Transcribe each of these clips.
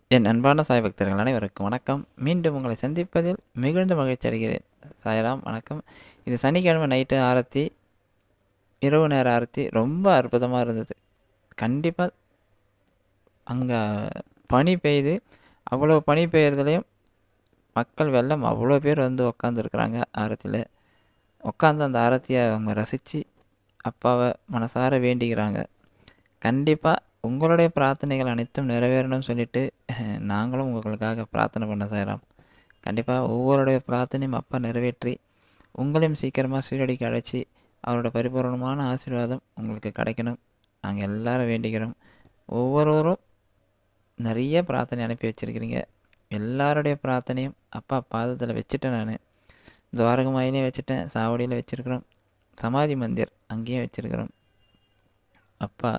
என் அன்பான சாய் பக்தர்கள் அனைவருக்கும் வணக்கம் மீண்டும் உங்களை சந்திப்பதில் மிகுந்த மகிழ்ச்சி அடைகிறேன் சாய்ராம் வணக்கம் இது சனிக்கிழமை நைட்டு ஆரத்தி இரவு நேர ஆரத்தி ரொம்ப அற்புதமாக இருந்தது கண்டிப்பாக அங்கே பனி பெய்யுது அவ்வளோ பனி பெய்யறதுலேயும் மக்கள் வெள்ளம் அவ்வளோ பேர் வந்து உக்காந்துருக்குறாங்க ஆரத்தியில் உட்காந்து அந்த ஆரத்தியை அவங்க ரசித்து அப்பாவை மனசார வேண்டிக்கிறாங்க கண்டிப்பாக உங்களுடைய பிரார்த்தனைகள் அனைத்தும் நிறைவேறணும்னு சொல்லிட்டு நாங்களும் உங்களுக்காக பிரார்த்தனை பண்ண செய்கிறோம் கண்டிப்பாக ஒவ்வொருடைய பிரார்த்தனையும் அப்பா நிறைவேற்றி உங்களையும் சீக்கிரமாக சீரடிக்கு அழைச்சி அவரோட பரிபூர்ணமான ஆசீர்வாதம் உங்களுக்கு கிடைக்கணும் நாங்கள் எல்லாரும் வேண்டிக்கிறோம் ஒவ்வொருவரும் நிறைய பிரார்த்தனை அனுப்பி வச்சுருக்கிறீங்க எல்லாருடைய பிரார்த்தனையும் அப்பா பாதத்தில் வச்சுட்டேன் நான் துவாரகமாயிலையும் வச்சுட்டேன் சாவடியில் வச்சுருக்குறோம் சமாதி மந்திர் அங்கேயும் வச்சுருக்குறோம் அப்பா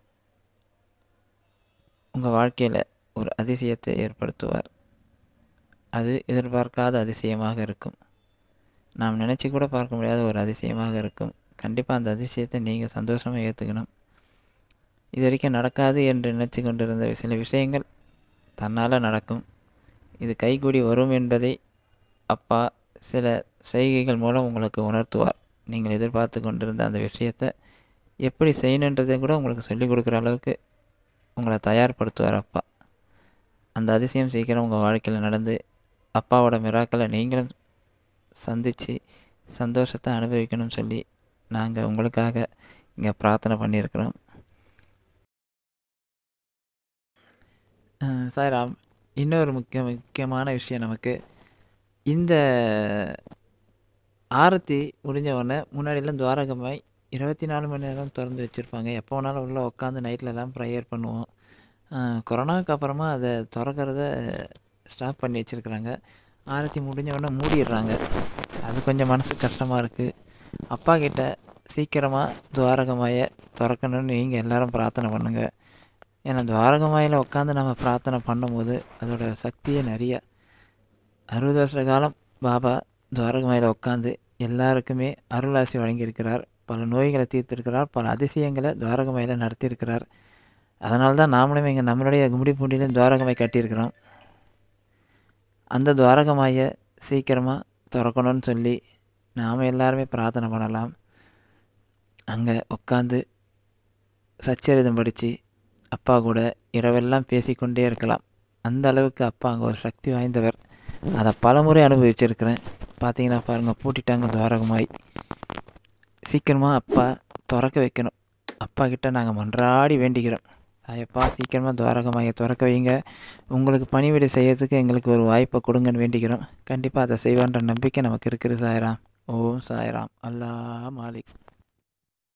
உங்கள் வாழ்க்கையில் ஒரு அதிசயத்தை ஏற்படுத்துவார் அது எதிர்பார்க்காத அதிசயமாக இருக்கும் நாம் நினச்சி கூட பார்க்க முடியாத ஒரு அதிசயமாக இருக்கும் கண்டிப்பாக அந்த அதிசயத்தை நீங்கள் சந்தோஷமாக ஏற்றுக்கணும் இது வரைக்கும் நடக்காது என்று நினச்சி கொண்டிருந்த சில விஷயங்கள் தன்னால் நடக்கும் இது கைகூடி வரும் என்பதை அப்பா சில செய்கைகள் மூலம் உங்களுக்கு உணர்த்துவார் நீங்கள் எதிர்பார்த்து கொண்டிருந்த அந்த விஷயத்தை எப்படி செய்யணுன்றதை கூட உங்களுக்கு சொல்லிக் கொடுக்குற அளவுக்கு உங்களை தயார்படுத்துவார் அப்பா அந்த அதிசயம் சீக்கிரம் உங்கள் வாழ்க்கையில் நடந்து அப்பாவோட மிராக்களை நீங்களும் சந்தித்து சந்தோஷத்தை அனுபவிக்கணும்னு சொல்லி நாங்கள் உங்களுக்காக இங்கே பிரார்த்தனை பண்ணியிருக்கிறோம் சாய்ராம் இன்னொரு முக்கிய முக்கியமான விஷயம் நமக்கு இந்த ஆரத்தி முடிஞ்ச உடனே முன்னாடியெல்லாம் துவாரகமாய் இருபத்தி நாலு மணி நேரம் திறந்து வச்சுருப்பாங்க எப்போ வேணாலும் உள்ளே உட்காந்து நைட்லலாம் ப்ரேயர் பண்ணுவோம் கொரோனாவுக்கு அப்புறமா அதை திறக்கிறத ஸ்டாப் பண்ணி வச்சுருக்குறாங்க ஆரத்தி முடிஞ்ச உடனே மூடிடுறாங்க அது கொஞ்சம் மனசு கஷ்டமாக இருக்குது அப்பா கிட்ட சீக்கிரமாக துவாரகமாயை திறக்கணும்னு நீங்கள் எல்லோரும் பிரார்த்தனை பண்ணுங்கள் ஏன்னா துவாரகமாயில் உட்காந்து நம்ம பிரார்த்தனை பண்ணும்போது அதோட சக்தியே நிறைய அறுபது வருஷ காலம் பாபா துவாரகமாயில் உட்காந்து எல்லாருக்குமே அருளாசி வழங்கியிருக்கிறார் பல நோய்களை தீர்த்திருக்கிறார் பல அதிசயங்களை துவாரகமையில் நடத்தியிருக்கிறார் அதனால தான் நாமளும் இங்கே நம்மளுடைய கும்மிடி பூண்டிலையும் துவாரகமை கட்டியிருக்கிறோம் அந்த துவாரகமாயை சீக்கிரமாக திறக்கணும்னு சொல்லி நாம் எல்லாருமே பிரார்த்தனை பண்ணலாம் அங்கே உட்காந்து சச்சரிதம் படித்து அப்பா கூட இரவெல்லாம் பேசிக்கொண்டே இருக்கலாம் அந்த அளவுக்கு அப்பா அங்கே ஒரு சக்தி வாய்ந்தவர் அதை பல முறை அனுபவிச்சிருக்கிறேன் பார்த்தீங்கன்னா பாருங்கள் பூட்டிட்டாங்க துவாரகமாய் சீக்கிரமாக அப்பா திறக்க வைக்கணும் அப்பா கிட்ட நாங்கள் மன்றாடி வேண்டிக்கிறோம் ஐயப்பா சீக்கிரமாக துவாரகமாக திறக்க வைங்க உங்களுக்கு பணிவிடை செய்யறதுக்கு எங்களுக்கு ஒரு வாய்ப்பை கொடுங்கன்னு வேண்டிக்கிறோம் கண்டிப்பாக அதை செய்வான்ற நம்பிக்கை நமக்கு இருக்குது சாய்ராம் ஓம் சாய்ராம் அல்லா மாலிக்